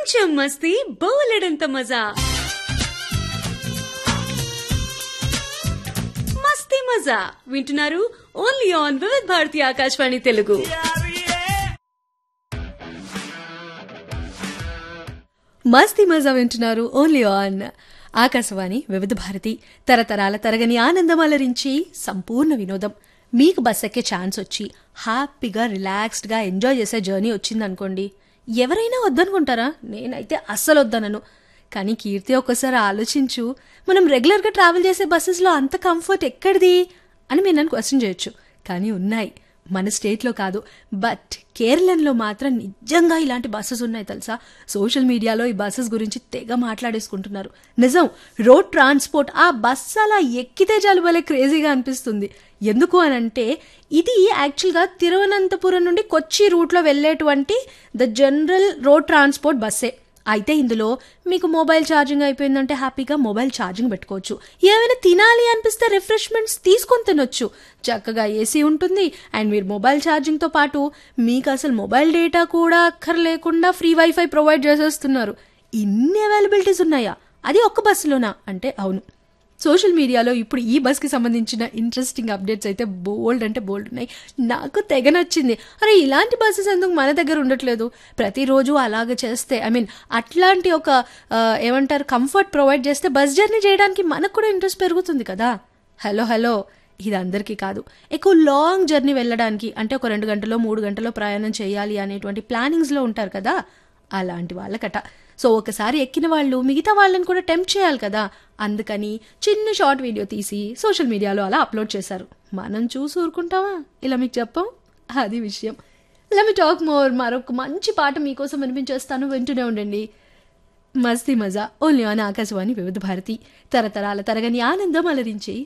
కొంచెం మస్తీ బోలెడంత మజా మస్తీ మజా వింటున్నారు ఓన్లీ ఆన్ వివిధ్ భారతి ఆకాశవాణి తెలుగు మస్తీ మజా వింటున్నారు ఓన్లీ ఆన్ ఆకాశవాణి వివిధ భారతి తరతరాల తరగని ఆనందం అలరించి సంపూర్ణ వినోదం మీకు బస్ ఎక్కే ఛాన్స్ వచ్చి హ్యాపీగా రిలాక్స్డ్గా ఎంజాయ్ చేసే జర్నీ వచ్చిందనుకోండి ఎవరైనా వద్దనుకుంటారా నేనైతే అస్సలు వద్దనను కానీ కీర్తి ఒక్కసారి ఆలోచించు మనం రెగ్యులర్గా ట్రావెల్ చేసే బస్సెస్లో అంత కంఫర్ట్ ఎక్కడిది అని మీరు నన్ను క్వశ్చన్ చేయొచ్చు కానీ ఉన్నాయి మన స్టేట్లో కాదు బట్ కేరళలో మాత్రం నిజంగా ఇలాంటి బస్సెస్ ఉన్నాయి తెలుసా సోషల్ మీడియాలో ఈ బస్సెస్ గురించి తెగ మాట్లాడేసుకుంటున్నారు నిజం రోడ్ ట్రాన్స్పోర్ట్ ఆ బస్సు అలా ఎక్కితే చాలు భలే క్రేజీగా అనిపిస్తుంది ఎందుకు అని అంటే ఇది యాక్చువల్గా తిరువనంతపురం నుండి కొచ్చి రూట్లో వెళ్ళేటువంటి ద జనరల్ రోడ్ ట్రాన్స్పోర్ట్ బస్సే అయితే ఇందులో మీకు మొబైల్ ఛార్జింగ్ అయిపోయిందంటే హ్యాపీగా మొబైల్ ఛార్జింగ్ పెట్టుకోవచ్చు ఏమైనా తినాలి అనిపిస్తే రిఫ్రెష్మెంట్స్ తీసుకొని తినొచ్చు చక్కగా ఏసీ ఉంటుంది అండ్ మీరు మొబైల్ ఛార్జింగ్తో పాటు మీకు అసలు మొబైల్ డేటా కూడా అక్కర్లేకుండా ఫ్రీ వైఫై ప్రొవైడ్ చేసేస్తున్నారు ఇన్ని అవైలబిలిటీస్ ఉన్నాయా అది ఒక్క బస్సులోనా అంటే అవును సోషల్ మీడియాలో ఇప్పుడు ఈ బస్కి సంబంధించిన ఇంట్రెస్టింగ్ అప్డేట్స్ అయితే బోల్డ్ అంటే బోల్డ్ ఉన్నాయి నాకు తెగ నచ్చింది అరే ఇలాంటి బస్సెస్ ఎందుకు మన దగ్గర ఉండట్లేదు ప్రతిరోజు అలాగ చేస్తే ఐ మీన్ అట్లాంటి ఒక ఆ, ఏమంటారు కంఫర్ట్ ప్రొవైడ్ చేస్తే బస్ జర్నీ చేయడానికి మనకు కూడా ఇంట్రెస్ట్ పెరుగుతుంది కదా హలో హలో ఇది అందరికీ కాదు ఎక్కువ లాంగ్ జర్నీ వెళ్ళడానికి అంటే ఒక రెండు గంటలో మూడు గంటలో ప్రయాణం చేయాలి అనేటువంటి ప్లానింగ్స్లో ఉంటారు కదా అలాంటి వాళ్ళకట సో ఒకసారి ఎక్కిన వాళ్ళు మిగతా వాళ్ళని కూడా టెంప్ట్ చేయాలి కదా అందుకని చిన్న షార్ట్ వీడియో తీసి సోషల్ మీడియాలో అలా అప్లోడ్ చేశారు మనం చూసి ఊరుకుంటామా ఇలా మీకు చెప్పాం అది విషయం లెట్ మీ టాక్ మోర్ మరొక మంచి పాట మీకోసం వినిపించేస్తాను వింటూనే ఉండండి మస్తీ మజా ఓన్లీ ఆన్ ఆకాశవాణి వివిధ భారతి తరతరాల తరగని ఆనందం అలరించి